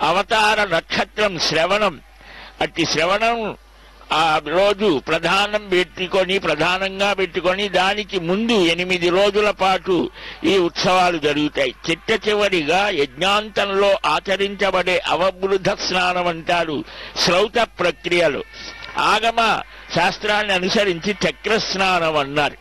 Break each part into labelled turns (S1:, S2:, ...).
S1: అవతార నక్షత్రం శ్రవణం అట్టి శ్రవణం ఆ రోజు ప్రధానం పెట్టుకొని ప్రధానంగా పెట్టుకొని దానికి ముందు ఎనిమిది రోజుల పాటు ఈ ఉత్సవాలు జరుగుతాయి చిట్ట చివరిగా యజ్ఞాంతంలో ఆచరించబడే అవబృధ స్నానం అంటారు శ్రౌత ప్రక్రియలు ఆగమ శాస్త్రాన్ని అనుసరించి చక్ర స్నానం అన్నారు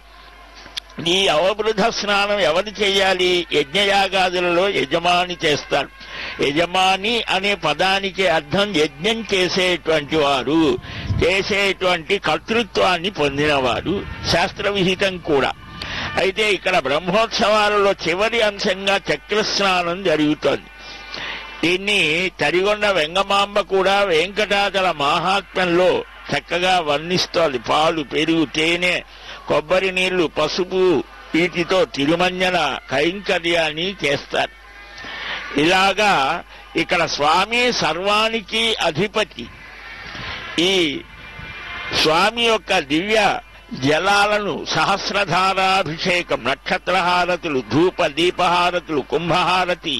S1: ఈ అవబృధ స్నానం ఎవరు చేయాలి యజ్ఞయాగాదులలో యజమాని చేస్తారు యజమాని అనే పదానికి అర్థం యజ్ఞం చేసేటువంటి వారు చేసేటువంటి కర్తృత్వాన్ని పొందినవారు శాస్త్ర విహితం కూడా అయితే ఇక్కడ బ్రహ్మోత్సవాలలో చివరి అంశంగా చక్ర స్నానం జరుగుతోంది దీన్ని తరిగొండ వెంగమాంబ కూడా వెంకటాచల మహాత్మ్యంలో చక్కగా వర్ణిస్తోంది పాలు పెరుగు తేనె కొబ్బరి నీళ్లు పసుపు వీటితో తిరుమంజన కైంకర్యాన్ని చేస్తారు ఇలాగా ఇక్కడ స్వామి సర్వానికి అధిపతి ఈ స్వామి యొక్క దివ్య జలాలను సహస్రధారాభిషేకం నక్షత్రహారతులు ధూప దీపహారతులు కుంభహారతి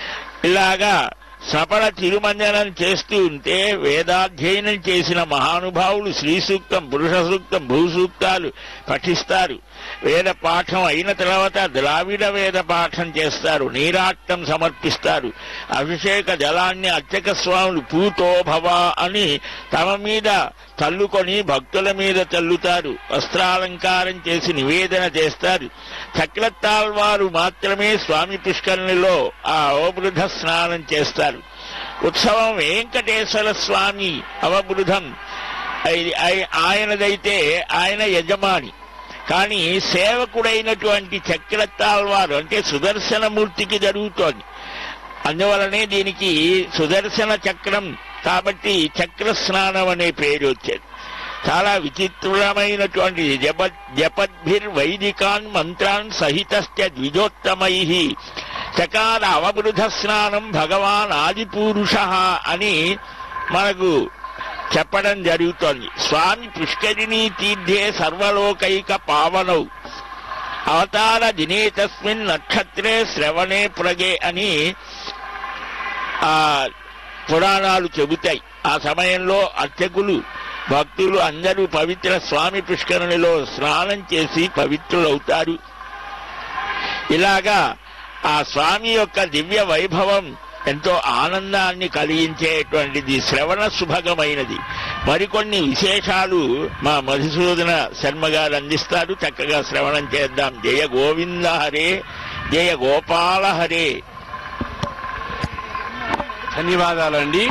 S1: ఇలాగా సపల తిరుమంజనం చేస్తూ ఉంటే వేదాధ్యయనం చేసిన మహానుభావులు శ్రీ సూక్తం పురుష సూక్తం భూసూక్తాలు పఠిస్తారు వేద పాఠం అయిన తర్వాత ద్రావిడ వేద పాఠం చేస్తారు నీరాట్టం సమర్పిస్తారు అభిషేక జలాన్ని అర్చక స్వాములు పూతో భవ అని తమ మీద చల్లుకొని భక్తుల మీద చల్లుతారు వస్త్రాలంకారం చేసి నివేదన చేస్తారు చక్రతాల్వారు మాత్రమే స్వామి పుష్కరిణిలో ఆ అవబృధ స్నానం చేస్తారు ఉత్సవం వెంకటేశ్వర స్వామి అవబృధం ఐ- ఐ- ఆయనదైతే ఆయన యజమాని కానీ సేవకుడైనటువంటి చక్రతాల్వారు అంటే సుదర్శనమూర్తికి జరుగుతోంది అందువలనే దీనికి సుదర్శన చక్రం కాబట్టి చక్ర స్నానం అనే పేరు వచ్చేది చాలా విచిత్రమైనటువంటి జప జపద్భిర్ వైదికాన్ మంత్రాన్ సహితశ్చ ద్విజోత్తమై చకార అవబృధ స్నానం భగవాన్ ఆదిపూరుష అని మనకు చెప్పడం జరుగుతోంది స్వామి పుష్కరిణీ తీర్థే సర్వలోకైక పావనౌ అవతార దినే తస్మిన్ నక్షత్రే శ్రవణే ప్రగే అని ఆ పురాణాలు చెబుతాయి ఆ సమయంలో అర్చకులు భక్తులు అందరూ పవిత్ర స్వామి పుష్కరునిలో స్నానం చేసి పవిత్రులవుతారు ఇలాగా ఆ స్వామి యొక్క దివ్య వైభవం ఎంతో ఆనందాన్ని కలిగించేటువంటిది శ్రవణ సుభగమైనది మరికొన్ని విశేషాలు మా మధుసూదన శర్మ గారు అందిస్తారు చక్కగా శ్రవణం చేద్దాం జయ గోవింద హరే జయ గోపాల హరే
S2: ధన్యవాదాలండి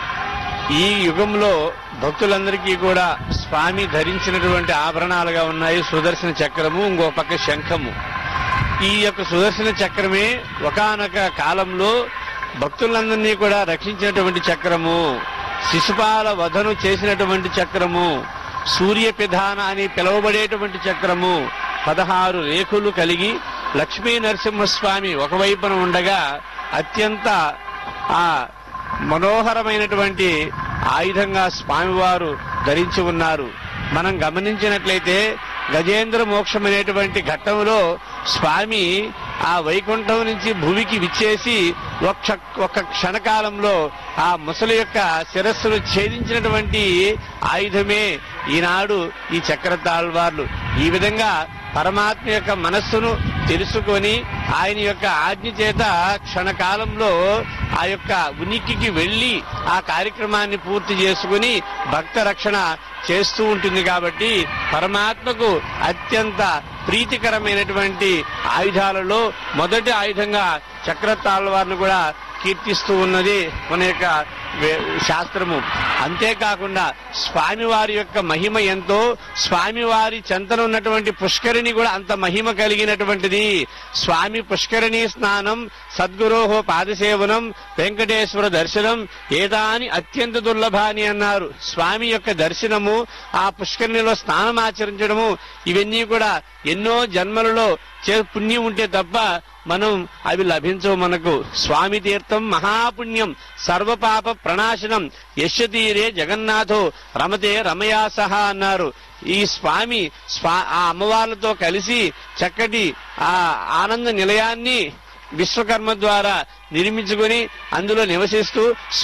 S2: ఈ యుగంలో భక్తులందరికీ కూడా స్వామి ధరించినటువంటి ఆభరణాలుగా ఉన్నాయి సుదర్శన చక్రము ఇంకో పక్క శంఖము ఈ యొక్క సుదర్శన చక్రమే ఒకానొక కాలంలో భక్తులందరినీ కూడా రక్షించినటువంటి చక్రము శిశుపాల వధను చేసినటువంటి చక్రము సూర్య పిధాన అని పిలువబడేటువంటి చక్రము పదహారు రేకులు కలిగి లక్ష్మీ నరసింహస్వామి ఒకవైపున ఉండగా అత్యంత ఆ మనోహరమైనటువంటి ఆయుధంగా స్వామివారు ధరించి ఉన్నారు మనం గమనించినట్లయితే గజేంద్ర మోక్షం అనేటువంటి ఘట్టంలో స్వామి ఆ వైకుంఠం నుంచి భూమికి విచ్చేసి ఒక్క ఒక్క క్షణకాలంలో ఆ ముసలి యొక్క శిరస్సును ఛేదించినటువంటి ఆయుధమే ఈనాడు ఈ చక్రతాళ్వార్లు ఈ విధంగా పరమాత్మ యొక్క మనస్సును తెలుసుకొని ఆయన యొక్క ఆజ్ఞ చేత క్షణకాలంలో ఆ యొక్క ఉనికికి వెళ్లి ఆ కార్యక్రమాన్ని పూర్తి చేసుకుని భక్త రక్షణ చేస్తూ ఉంటుంది కాబట్టి పరమాత్మకు అత్యంత ప్రీతికరమైనటువంటి ఆయుధాలలో మొదటి ఆయుధంగా చక్రతాళ్వారిని కూడా కీర్తిస్తూ ఉన్నది మన యొక్క వే- శాస్త్రము అంతేకాకుండా స్వామివారి యొక్క మహిమ ఎంతో స్వామివారి చెంతన ఉన్నటువంటి పుష్కరిణి కూడా అంత మహిమ కలిగినటువంటిది స్వామి పుష్కరిణి స్నానం సద్గురోహో పాదసేవనం వెంకటేశ్వర దర్శనం ఏదాని అత్యంత దుర్లభాని అన్నారు స్వామి యొక్క దర్శనము ఆ పుష్కరిణిలో స్నానం ఆచరించడము ఇవన్నీ కూడా ఎన్నో జన్మలలో చే పుణ్యం ఉంటే తప్ప మనం అవి లభించవు మనకు స్వామి తీర్థం మహాపుణ్యం సర్వపాప ప్రణాశనం యశ తీరే జగన్నాథో రమతే రమయా సహా అన్నారు ఈ స్వామి స్వా ఆ అమ్మవార్లతో కలిసి చక్కటి ఆ ఆనంద నిలయాన్ని విశ్వకర్మ ద్వారా నిర్మించుకొని అందులో నివసిస్తూ